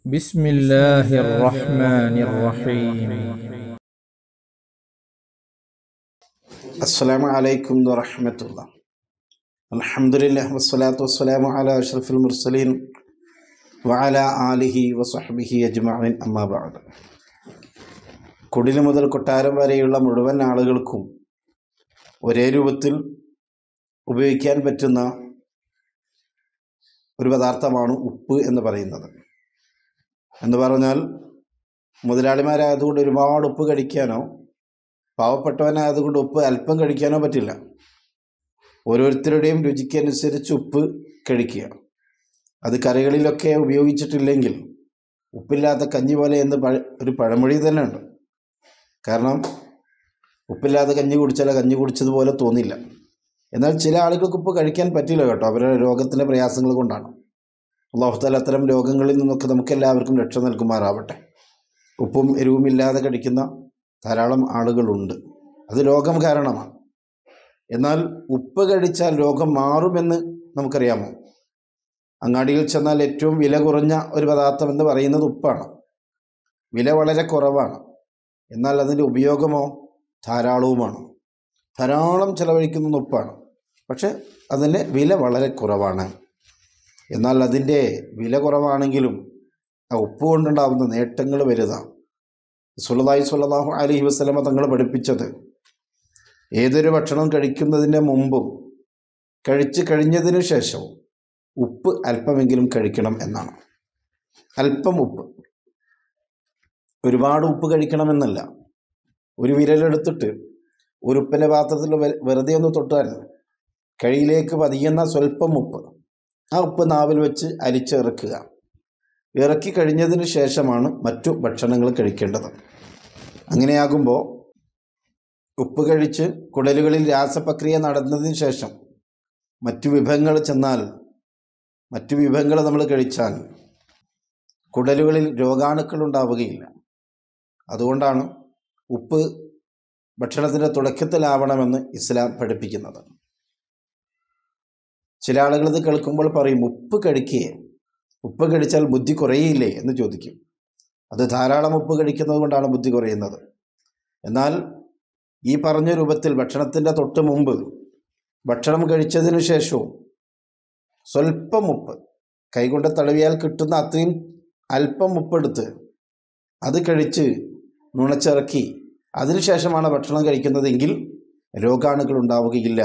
بسم الله الرحمن الرحيم السلام عليكم ورحمة الله الحمد لله والصلاة والسلام على أشرف المرسلين وعلى آله وصحبه أجمعين أما بعد കുടിൽ മുതൽ കൊട്ടാരം വരെയുള്ള മുഴുവൻ ആളുകൾക്കും ഒരേ രൂപത്തിൽ ഉപയോഗിക്കാൻ പറ്റുന്ന ഒരു പദാർത്ഥമാണ് ഉപ്പ് എന്ന് പറയുന്നത് എന്ന് പറഞ്ഞാൽ മുതലാളിമാരായതുകൊണ്ട് ഒരുപാട് ഉപ്പ് കഴിക്കാനോ പാവപ്പെട്ടവനായതുകൊണ്ട് ഉപ്പ് അല്പം കഴിക്കാനോ പറ്റില്ല ഓരോരുത്തരുടെയും രുചിക്കനുസരിച്ച് ഉപ്പ് കഴിക്കുക അത് കറികളിലൊക്കെ ഉപയോഗിച്ചിട്ടില്ലെങ്കിൽ ഉപ്പില്ലാത്ത കഞ്ഞി പോലെ എന്ന് പഴ ഒരു പഴമൊഴി തന്നെ ഉണ്ട് കാരണം ഉപ്പില്ലാതെ കഞ്ഞി കുടിച്ചാൽ കഞ്ഞി കുടിച്ചതുപോലെ തോന്നില്ല എന്നാൽ ചില ആളുകൾക്ക് ഉപ്പ് കഴിക്കാൻ പറ്റില്ല കേട്ടോ അവരുടെ രോഗത്തിൻ്റെ പ്രയാസങ്ങൾ കൊണ്ടാണ് അള്ളാഹുത്താല അത്തരം രോഗങ്ങളിൽ നിന്നൊക്കെ നമുക്ക് എല്ലാവർക്കും രക്ഷ നൽകുമാറാവട്ടെ ഉപ്പും എരിവും ഇല്ലാതെ കഴിക്കുന്ന ധാരാളം ആളുകളുണ്ട് അത് രോഗം കാരണമാണ് എന്നാൽ ഉപ്പ് കഴിച്ചാൽ രോഗം മാറുമെന്ന് നമുക്കറിയാമോ അങ്ങാടിയിൽ ചെന്നാൽ ഏറ്റവും വില കുറഞ്ഞ ഒരു പദാർത്ഥം എന്ന് പറയുന്നത് ഉപ്പാണ് വില വളരെ കുറവാണ് എന്നാൽ അതിൻ്റെ ഉപയോഗമോ ധാരാളവുമാണ് ധാരാളം ചിലവഴിക്കുന്ന ഉപ്പാണ് പക്ഷെ അതിൻ്റെ വില വളരെ കുറവാണ് എന്നാൽ അതിൻ്റെ വില കുറവാണെങ്കിലും ആ ഉപ്പ് കൊണ്ടുണ്ടാകുന്ന നേട്ടങ്ങൾ വലുതാണ് സുലതായി സുല്ലാഹു അലഹി വസ്ലമ തങ്ങൾ പഠിപ്പിച്ചത് ഏതൊരു ഭക്ഷണം കഴിക്കുന്നതിന് മുമ്പും കഴിച്ചു കഴിഞ്ഞതിന് ശേഷവും ഉപ്പ് അല്പമെങ്കിലും കഴിക്കണം എന്നാണ് അല്പം ഉപ്പ് ഒരുപാട് ഉപ്പ് കഴിക്കണമെന്നല്ല ഒരു വിരലെടുത്തിട്ട് ഒരു ഉപ്പിൻ്റെ പാത്രത്തിൽ വെ- വെറുതെ ഒന്ന് തൊട്ടാൽ കഴിയിലേക്ക് പതിയുന്ന സ്വല്പം ഉപ്പ് ആ ഉപ്പ് നാവിൽ വെച്ച് അരിച്ചിറക്കുക ഇറക്കി കഴിഞ്ഞതിന് ശേഷമാണ് മറ്റു ഭക്ഷണങ്ങൾ കഴിക്കേണ്ടത് അങ്ങനെയാകുമ്പോൾ ഉപ്പ് കഴിച്ച് കുടലുകളിൽ രാസപ്രക്രിയ നടന്നതിന് ശേഷം മറ്റു വിഭവങ്ങൾ ചെന്നാൽ മറ്റു വിഭവങ്ങൾ നമ്മൾ കഴിച്ചാൽ കുടലുകളിൽ രോഗാണുക്കൾ ഉണ്ടാവുകയില്ല അതുകൊണ്ടാണ് ഉപ്പ് ഭക്ഷണത്തിൻ്റെ തുടക്കത്തിലാവണമെന്ന് ഇസ്ലാം പഠിപ്പിക്കുന്നത് ചില ആളുകൾ ഇത് കേൾക്കുമ്പോൾ പറയും ഉപ്പ് കഴിക്കുകയെ ഉപ്പ് കഴിച്ചാൽ ബുദ്ധി കുറയില്ലേ എന്ന് ചോദിക്കും അത് ധാരാളം ഉപ്പ് കഴിക്കുന്നത് കൊണ്ടാണ് ബുദ്ധി കുറയുന്നത് എന്നാൽ ഈ പറഞ്ഞ രൂപത്തിൽ ഭക്ഷണത്തിൻ്റെ തൊട്ട് മുമ്പ് ഭക്ഷണം കഴിച്ചതിന് ശേഷവും സ്വല്പം ഉപ്പ് കൈകൊണ്ട് തടവിയാൽ കിട്ടുന്ന അത്രയും അല്പം ഉപ്പെടുത്ത് അത് കഴിച്ച് നുണച്ചിറക്കി അതിനുശേഷമാണ് ഭക്ഷണം കഴിക്കുന്നതെങ്കിൽ രോഗാണുക്കൾ ഉണ്ടാവുകയില്ല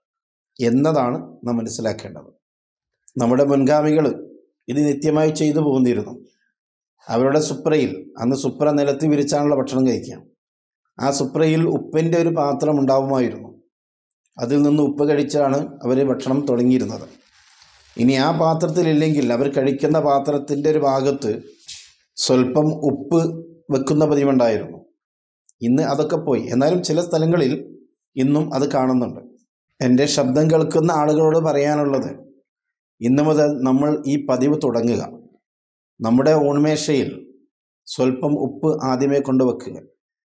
എന്നതാണ് നാം മനസ്സിലാക്കേണ്ടത് നമ്മുടെ മുൻഗാമികൾ ഇത് നിത്യമായി ചെയ്തു പോന്നിരുന്നു അവരുടെ സുപ്രയിൽ അന്ന് സുപ്ര നിലത്ത് വിരിച്ചാണല്ലോ ഭക്ഷണം കഴിക്കുക ആ സുപ്രയിൽ ഉപ്പിൻ്റെ ഒരു പാത്രം ഉണ്ടാവുമായിരുന്നു അതിൽ നിന്ന് ഉപ്പ് കഴിച്ചാണ് അവർ ഭക്ഷണം തുടങ്ങിയിരുന്നത് ഇനി ആ പാത്രത്തിലില്ലെങ്കിൽ അവർ കഴിക്കുന്ന പാത്രത്തിൻ്റെ ഒരു ഭാഗത്ത് സ്വല്പം ഉപ്പ് വെക്കുന്ന പതിവുണ്ടായിരുന്നു ഇന്ന് അതൊക്കെ പോയി എന്നാലും ചില സ്ഥലങ്ങളിൽ ഇന്നും അത് കാണുന്നുണ്ട് എൻ്റെ ശബ്ദം കേൾക്കുന്ന ആളുകളോട് പറയാനുള്ളത് ഇന്നു മുതൽ നമ്മൾ ഈ പതിവ് തുടങ്ങുക നമ്മുടെ ഊൺമേശയിൽ സ്വല്പം ഉപ്പ് ആദ്യമേ കൊണ്ടുവെക്കുക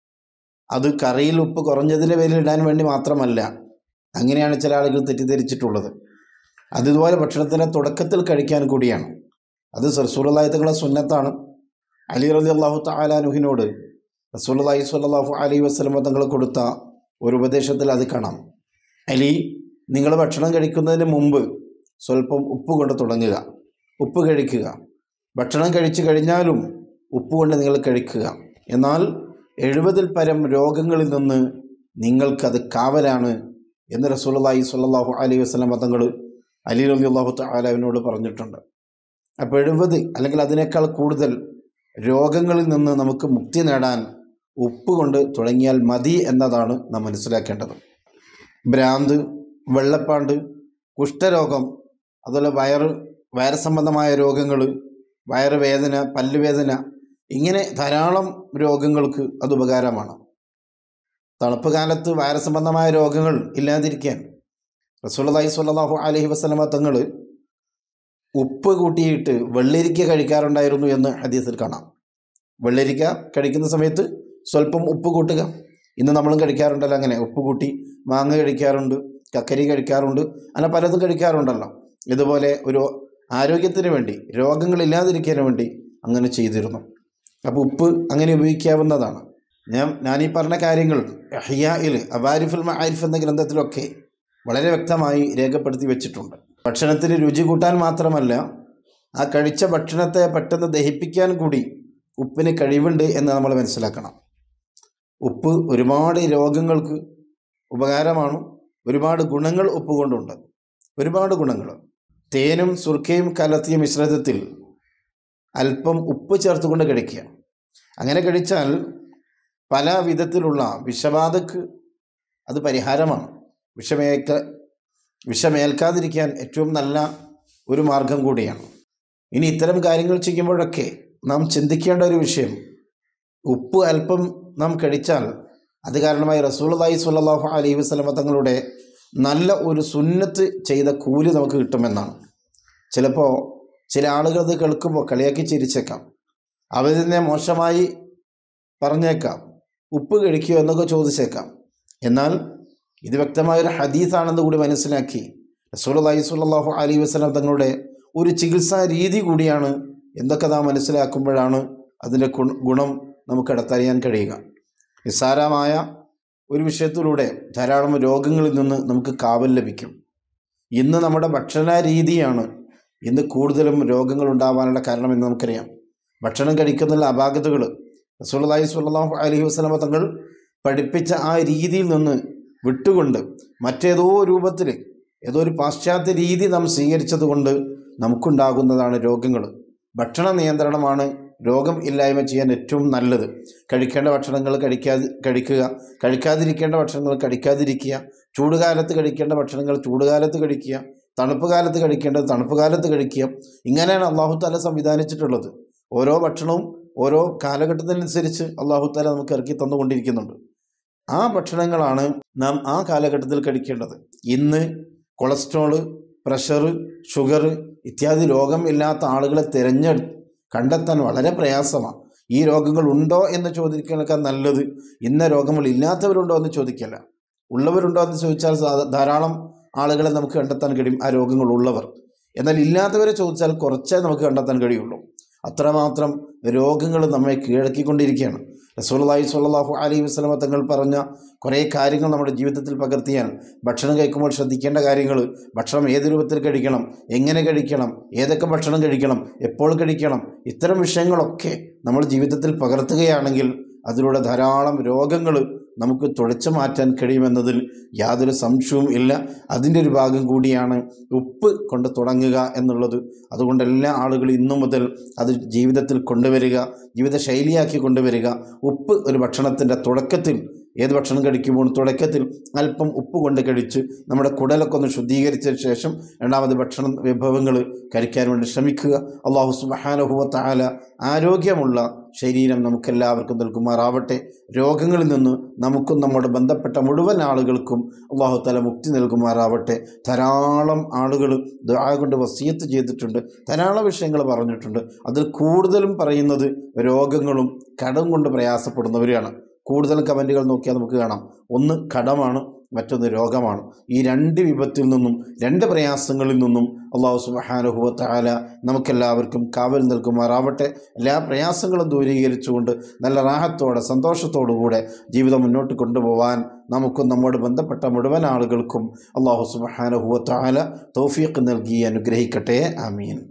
അത് കറിയിൽ ഉപ്പ് കുറഞ്ഞതിൻ്റെ പേരിൽ ഇടാൻ വേണ്ടി മാത്രമല്ല അങ്ങനെയാണ് ചില ആളുകൾ തെറ്റിദ്ധരിച്ചിട്ടുള്ളത് അതുപോലെ ഭക്ഷണത്തിൻ്റെ തുടക്കത്തിൽ കഴിക്കാൻ കൂടിയാണ് അത് സർസൂലായത്തുകളെ സുന്നത്താണ് അലി റലി അള്ളാഹു താലാനുഹിനോട് റസൂലി സ്വല്ലാഹു അലൈ വസ്ലമ തങ്ങൾ കൊടുത്ത ഒരു ഉപദേശത്തിൽ അത് കാണാം അലി നിങ്ങൾ ഭക്ഷണം കഴിക്കുന്നതിന് മുമ്പ് സ്വല്പം ഉപ്പ് കൊണ്ട് തുടങ്ങുക ഉപ്പ് കഴിക്കുക ഭക്ഷണം കഴിച്ചു കഴിഞ്ഞാലും ഉപ്പ് കൊണ്ട് നിങ്ങൾ കഴിക്കുക എന്നാൽ എഴുപതിൽ പരം രോഗങ്ങളിൽ നിന്ന് നിങ്ങൾക്കത് കാവലാണ് എന്ന് റസൂലി സ്വല്ലാഹു അലൈഹി വസ്ലം തങ്ങൾ അലി റബി അള്ളാഹു താലാവിനോട് പറഞ്ഞിട്ടുണ്ട് അപ്പോൾ എഴുപത് അല്ലെങ്കിൽ അതിനേക്കാൾ കൂടുതൽ രോഗങ്ങളിൽ നിന്ന് നമുക്ക് മുക്തി നേടാൻ ഉപ്പ് കൊണ്ട് തുടങ്ങിയാൽ മതി എന്നതാണ് നാം മനസ്സിലാക്കേണ്ടത് ഭ്രാന്ത് വെള്ളപ്പാണ്ട് കുഷ്ഠരോഗം അതുപോലെ വയറ് വയറ് സംബന്ധമായ രോഗങ്ങൾ വയറുവേദന പല്ലുവേദന ഇങ്ങനെ ധാരാളം രോഗങ്ങൾക്ക് അത് ഉപകാരമാണ് തണുപ്പ് കാലത്ത് വയറ് സംബന്ധമായ രോഗങ്ങൾ ഇല്ലാതിരിക്കാൻ റസൂലി സ്വല്ലല്ലാഹു അലൈഹി വസല്ലമ തങ്ങൾ ഉപ്പ് കൂട്ടിയിട്ട് വെള്ളരിക്ക കഴിക്കാറുണ്ടായിരുന്നു എന്ന് ഹദീസിൽ കാണാം വെള്ളരിക്ക കഴിക്കുന്ന സമയത്ത് സ്വല്പം ഉപ്പ് കൂട്ടുക ഇന്ന് നമ്മളും കഴിക്കാറുണ്ടല്ലോ അങ്ങനെ ഉപ്പ് കൂട്ടി മാങ്ങ കഴിക്കാറുണ്ട് കക്കരി കഴിക്കാറുണ്ട് അങ്ങനെ പലതും കഴിക്കാറുണ്ടല്ലോ ഇതുപോലെ ഒരു ആരോഗ്യത്തിന് വേണ്ടി രോഗങ്ങളില്ലാതിരിക്കാൻ വേണ്ടി അങ്ങനെ ചെയ്തിരുന്നു അപ്പോൾ ഉപ്പ് അങ്ങനെ ഉപയോഗിക്കാവുന്നതാണ് ഞാൻ ഞാനീ പറഞ്ഞ കാര്യങ്ങൾ അഹിയായിൽ അവാരിഫുൽ മആരിഫ് എന്ന ഗ്രന്ഥത്തിലൊക്കെ വളരെ വ്യക്തമായി രേഖപ്പെടുത്തി വെച്ചിട്ടുണ്ട് ഭക്ഷണത്തിന് രുചി കൂട്ടാൻ മാത്രമല്ല ആ കഴിച്ച ഭക്ഷണത്തെ പെട്ടെന്ന് ദഹിപ്പിക്കാൻ കൂടി ഉപ്പിന് കഴിവുണ്ട് എന്ന് നമ്മൾ മനസ്സിലാക്കണം ഉപ്പ് ഒരുപാട് രോഗങ്ങൾക്ക് ഉപകാരമാണ് ഒരുപാട് ഗുണങ്ങൾ ഉപ്പ് കൊണ്ടുണ്ട് ഒരുപാട് ഗുണങ്ങൾ തേനും സുർക്കയും കലർത്തിയ മിശ്രിതത്തിൽ അല്പം ഉപ്പ് ചേർത്തുകൊണ്ട് കഴിക്കുക അങ്ങനെ കഴിച്ചാൽ പല വിധത്തിലുള്ള വിഷബാധക്ക് അത് പരിഹാരമാണ് വിഷമേൽക്ക വിഷമേൽക്കാതിരിക്കാൻ ഏറ്റവും നല്ല ഒരു മാർഗം കൂടിയാണ് ഇനി ഇത്തരം കാര്യങ്ങൾ ചെയ്യുമ്പോഴൊക്കെ നാം ചിന്തിക്കേണ്ട ഒരു വിഷയം ഉപ്പ് അല്പം നാം കഴിച്ചാൽ അത് കാരണമായി റസൂലി സ്വല്ലല്ലാഹു അലൈഹി വസല്ലമ തങ്ങളുടെ നല്ല ഒരു സുന്നത്ത് ചെയ്ത കൂലി നമുക്ക് കിട്ടുമെന്നാണ് ചിലപ്പോൾ ചില ആളുകൾ അത് കേൾക്കുമ്പോൾ കളിയാക്കി ചിരിച്ചേക്കാം അവരിനെ മോശമായി പറഞ്ഞേക്കാം ഉപ്പ് കഴിക്കുമോ എന്നൊക്കെ ചോദിച്ചേക്കാം എന്നാൽ ഇത് വ്യക്തമായൊരു ഹദീസാണെന്ന് കൂടി മനസ്സിലാക്കി റസൂലി സ്വല്ലല്ലാഹു അലൈഹി വസല്ലം തങ്ങളുടെ ഒരു ചികിത്സാ രീതി കൂടിയാണ് എന്തൊക്കെ നാം മനസ്സിലാക്കുമ്പോഴാണ് അതിൻ്റെ ഗുണ- ഗുണം നമുക്ക് അടുത്തറിയാൻ കഴിയുക നിസ്സാരമായ ഒരു വിഷയത്തിലൂടെ ധാരാളം രോഗങ്ങളിൽ നിന്ന് നമുക്ക് കാവൽ ലഭിക്കും ഇന്ന് നമ്മുടെ ഭക്ഷണ രീതിയാണ് ഇന്ന് കൂടുതലും രോഗങ്ങൾ ഉണ്ടാവാനുള്ള കാരണമെന്ന് നമുക്കറിയാം ഭക്ഷണം കഴിക്കുന്നതിൽ അപാകതകൾ റസൂലുള്ളാഹി സ്വല്ലല്ലാഹു അലൈഹി വസല്ലമ തങ്ങൾ പഠിപ്പിച്ച ആ രീതിയിൽ നിന്ന് വിട്ടുകൊണ്ട് മറ്റേതോ രൂപത്തിൽ ഏതോ ഒരു പാശ്ചാത്യ രീതി നാം സ്വീകരിച്ചത് കൊണ്ട് നമുക്കുണ്ടാകുന്നതാണ് രോഗങ്ങൾ ഭക്ഷണ നിയന്ത്രണമാണ് രോഗം ഇല്ലായ്മ ചെയ്യാൻ ഏറ്റവും നല്ലത് കഴിക്കേണ്ട ഭക്ഷണങ്ങൾ കഴിക്കാതി കഴിക്കുക കഴിക്കാതിരിക്കേണ്ട ഭക്ഷണങ്ങൾ കഴിക്കാതിരിക്കുക ചൂടുകാലത്ത് കഴിക്കേണ്ട ഭക്ഷണങ്ങൾ ചൂടുകാലത്ത് കഴിക്കുക തണുപ്പ് കാലത്ത് കഴിക്കേണ്ടത് തണുപ്പ് കാലത്ത് കഴിക്കുക ഇങ്ങനെയാണ് അള്ളാഹു താല സംവിധാനിച്ചിട്ടുള്ളത് ഓരോ ഭക്ഷണവും ഓരോ കാലഘട്ടത്തിനനുസരിച്ച് അള്ളാഹു താല നമുക്ക് ഇറക്കി തന്നുകൊണ്ടിരിക്കുന്നുണ്ട് ആ ഭക്ഷണങ്ങളാണ് നാം ആ കാലഘട്ടത്തിൽ കഴിക്കേണ്ടത് ഇന്ന് കൊളസ്ട്രോള് പ്രഷർ ഷുഗർ ഇത്യാദി രോഗം ഇല്ലാത്ത ആളുകളെ തിരഞ്ഞെടു കണ്ടെത്താൻ വളരെ പ്രയാസമാണ് ഈ രോഗങ്ങൾ ഉണ്ടോ എന്ന് ചോദിക്കാനൊക്കെ നല്ലത് ഇന്ന രോഗങ്ങൾ ഇല്ലാത്തവരുണ്ടോ എന്ന് ചോദിക്കല്ല ഉള്ളവരുണ്ടോ എന്ന് ചോദിച്ചാൽ സാധ- ധാരാളം ആളുകളെ നമുക്ക് കണ്ടെത്താൻ കഴിയും ആ രോഗങ്ങൾ ഉള്ളവർ എന്നാൽ ഇല്ലാത്തവരെ ചോദിച്ചാൽ കുറച്ചേ നമുക്ക് കണ്ടെത്താൻ കഴിയുള്ളൂ അത്രമാത്രം രോഗങ്ങൾ നമ്മെ കീഴടക്കിക്കൊണ്ടിരിക്കുകയാണ് റസൂലുള്ളാഹി സ്വല്ലല്ലാഹു അലൈഹി വസല്ലമ തങ്ങൾ പറഞ്ഞ കുറേ കാര്യങ്ങൾ നമ്മുടെ ജീവിതത്തിൽ പകർത്തിയാൽ ഭക്ഷണം കഴിക്കുമ്പോൾ ശ്രദ്ധിക്കേണ്ട കാര്യങ്ങൾ ഭക്ഷണം ഏത് രൂപത്തിൽ കഴിക്കണം എങ്ങനെ കഴിക്കണം ഏതൊക്കെ ഭക്ഷണം കഴിക്കണം എപ്പോൾ കഴിക്കണം ഇത്തരം വിഷയങ്ങളൊക്കെ നമ്മൾ ജീവിതത്തിൽ പകർത്തുകയാണെങ്കിൽ അതിലൂടെ ധാരാളം രോഗങ്ങൾ നമുക്ക് തുടച്ചു മാറ്റാൻ കഴിയുമെന്നതിൽ യാതൊരു സംശയവും ഇല്ല അതിൻ്റെ ഒരു ഭാഗം കൂടിയാണ് ഉപ്പ് കൊണ്ട് തുടങ്ങുക എന്നുള്ളത് അതുകൊണ്ട് എല്ലാ ആളുകളും ഇന്നു മുതൽ അത് ജീവിതത്തിൽ കൊണ്ടുവരിക ജീവിത ശൈലിയാക്കി കൊണ്ടുവരിക ഉപ്പ് ഒരു ഭക്ഷണത്തിൻ്റെ തുടക്കത്തിൽ ഏത് ഭക്ഷണം കഴിക്കുമ്പോൾ തുടക്കത്തിൽ അല്പം ഉപ്പ് കൊണ്ട് കഴിച്ച് നമ്മുടെ കുടലൊക്കെ ഒന്ന് ശുദ്ധീകരിച്ച ശേഷം രണ്ടാമത് ഭക്ഷണം വിഭവങ്ങൾ കഴിക്കാൻ വേണ്ടി ശ്രമിക്കുക അള്ളാഹു സുബഹാനുഭവത്ത ആല ആരോഗ്യമുള്ള ശരീരം നമുക്കെല്ലാവർക്കും നൽകുമാറാവട്ടെ രോഗങ്ങളിൽ നിന്ന് നമുക്കും നമ്മുടെ ബന്ധപ്പെട്ട മുഴുവൻ ആളുകൾക്കും അള്ളാഹു തല മുക്തി നൽകുമാറാവട്ടെ ധാരാളം ആളുകൾ ദുആ കൊണ്ട് വസീയത്ത് ചെയ്തിട്ടുണ്ട് ധാരാളം വിഷയങ്ങൾ പറഞ്ഞിട്ടുണ്ട് അതിൽ കൂടുതലും പറയുന്നത് രോഗങ്ങളും കടം കൊണ്ട് പ്രയാസപ്പെടുന്നവരെയാണ് കൂടുതൽ കമൻറ്റുകൾ നോക്കിയാൽ നമുക്ക് കാണാം ഒന്ന് കടമാണ് മറ്റൊന്ന് രോഗമാണ് ഈ രണ്ട് വിപത്തിൽ നിന്നും രണ്ട് പ്രയാസങ്ങളിൽ നിന്നും അള്ളാഹു സുബഹാനുഹുവത്ത ആല നമുക്കെല്ലാവർക്കും കാവൽ നൽകുമാറാവട്ടെ എല്ലാ പ്രയാസങ്ങളും ദൂരീകരിച്ചുകൊണ്ട് നല്ല റാഹത്തോടെ സന്തോഷത്തോടു കൂടെ ജീവിതം മുന്നോട്ട് കൊണ്ടുപോകാൻ നമുക്കും നമ്മോട് ബന്ധപ്പെട്ട മുഴുവൻ ആളുകൾക്കും അള്ളാഹു സുബഹാനുഹുവത്ത ആല തൗഫീഖ് നൽകി അനുഗ്രഹിക്കട്ടെ ആമീൻ